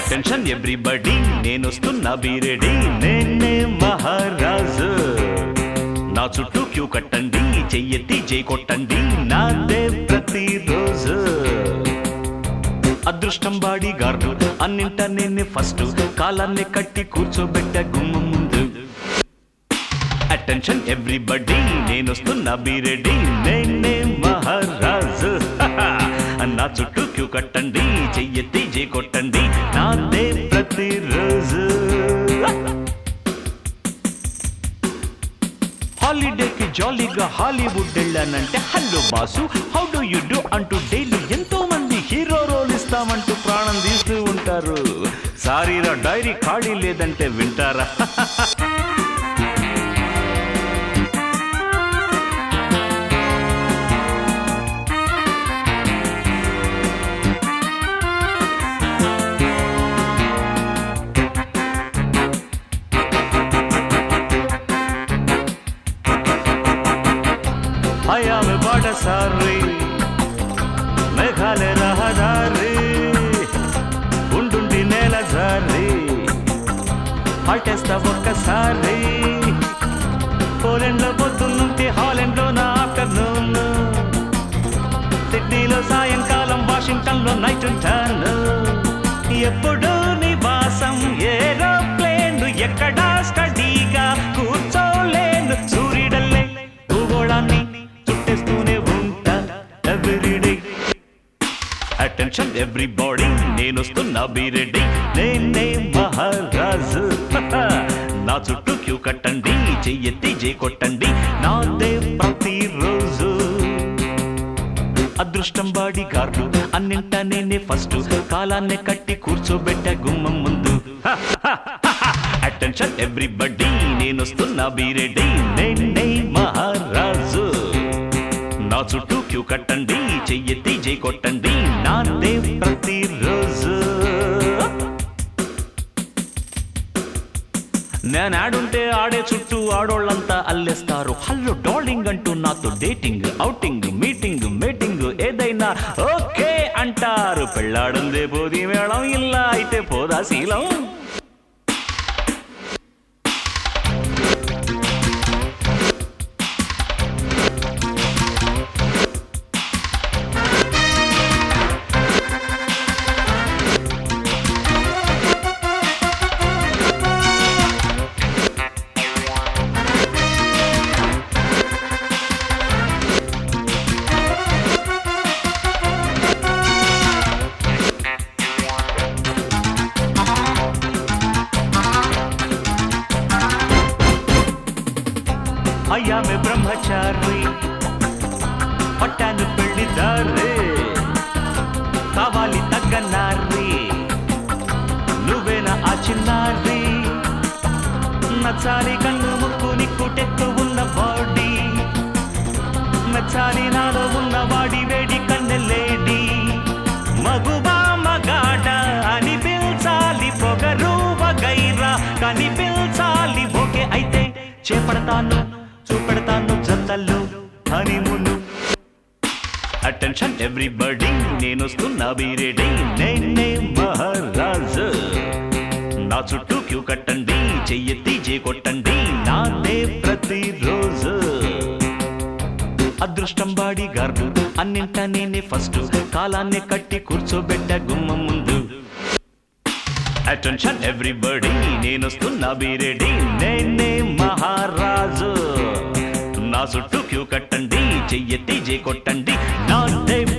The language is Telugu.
అటెన్షన్ ఎవ్రీబడి నేనొస్తున్నా బీరెడి నేనే మహారాజు నా చుట్టూ క్యూ కట్టండి చెయ్యెత్తి జై కొట్టండి నాదే ప్రతిరోజు అదృష్టం బాడీ గార్డు అన్నింట నేనే ఫస్ట్ కాలాన్ని కట్టి కూర్చోబెట్ట గుమ్మ ముందు అటెన్షన్ ఎవ్రీబడి నేనొస్తున్నా బీరెడి నేనే మహారాజు నా చుట్టూ క్యూ కట్టండి చెయ్యెత్తి జై కొట్టండి నాదే ప్రతిరోజు హాలిడేకి జాలీగా హాలీవుడ్ వెళ్ళానంటే hello boss how do you do అంటూ డైలీ ఎంతో మంది హీరో రోల్ ఇస్తామంటూ ప్రాణం తీస్తూ ఉంటారు సారీరా డైరీ ఖాళీ లేదంటే వింటారా హయామి బాటసారి మేఘాలయ రహదారి ఉండుండి నేల జారి అటేస్తా ఒక్కసారి పోలెండ్లో పొద్దున్నుంటే హాలెండ్లో నా ఆఫ్టర్నూన్ సిడ్నీలో సాయంకాలం వాషింగ్టన్లో నైట్ ఉంటాను ఎప్పుడు నివాసం ఏరోప్లేన్ ఎక్కడా స్టడీగా కూర్చోలేను సూర్యుడల్లే భూగోళాన్ని చుట్టేస్తూనే ఉంటా ఎవ్రీడే అటెన్షన్ ఎవ్రీబాడీ నేనొస్తున్నా బీరెడ్డి నేనే మహారాజు నా చుట్టూ క్యూ కట్టండి చెయ్యెత్తి జై కొట్టండి నాదే ప్రతిరోజు అదృష్టం బాడీ గార్డు అన్నింట నేనే ఫస్ట్ కాలాన్ని కట్టి కూర్చోబెట్ట గుమ్మం ముందు అటెన్షన్ ఎవ్రీబడి నేనొస్తున్నా బీరెడ్డి నేనే మహారాజు నా చుట్టూ క్యూ కట్టండి చెయ్యెత్తి జై కొట్టండి నాదే ప్రతిరోజు నేను ఆడుంటే ఆడే చుట్టూ ఆడోళ్ళంతా అల్లేస్తారు హలో డార్లింగ్ అంటూ నాతో డేటింగ్ ఔటింగ్ మీటింగ్ మీటింగ్ ఏదైనా ఓకే అంటారు పెళ్ళాడుందే పోది మేళం ఇలా అయితే పోదా శీలం అయ్యామె బ్రహ్మచారి పట్టాను పెళ్లిదారి కావాలి తగ్గనారి నువ్వేనా ఆ చిన్నారి నచ్చాలి కన్ను ముక్కు నిక్కుటెక్కు ఉన్న బాడీ నచ్చాలి నాలో ఉన్న వాడి వేడి కన్నెలేడి మగువా మగాడ అని పిల్చాలి పొగరు వగైరా కనిపించాలి ఓకే అయితే చేపడతాను చూపెడతాను జతల్లో హనీమూను అటెన్షన్ ఎవ్రీబడి నేనొస్తున్నా బీరెడి నేనే మహారాజు నా చుట్టూ క్యూ కట్టండి చెయ్యెత్తి జే కొట్టండి నాదే ప్రతిరోజు అదృష్టం బాడీ గార్డు అన్నింట నేనే ఫస్ట్ కాలాన్ని కట్టి కూర్చోబెట్ట గుమ్మం ముందు అటెన్షన్ ఎవ్రీబడి నేనొస్తున్నా బీరెడి నేనే మహారాజు నా చుట్టూ క్యూ కట్టండి చెయ్యెత్తి జై కొట్టండి నాదే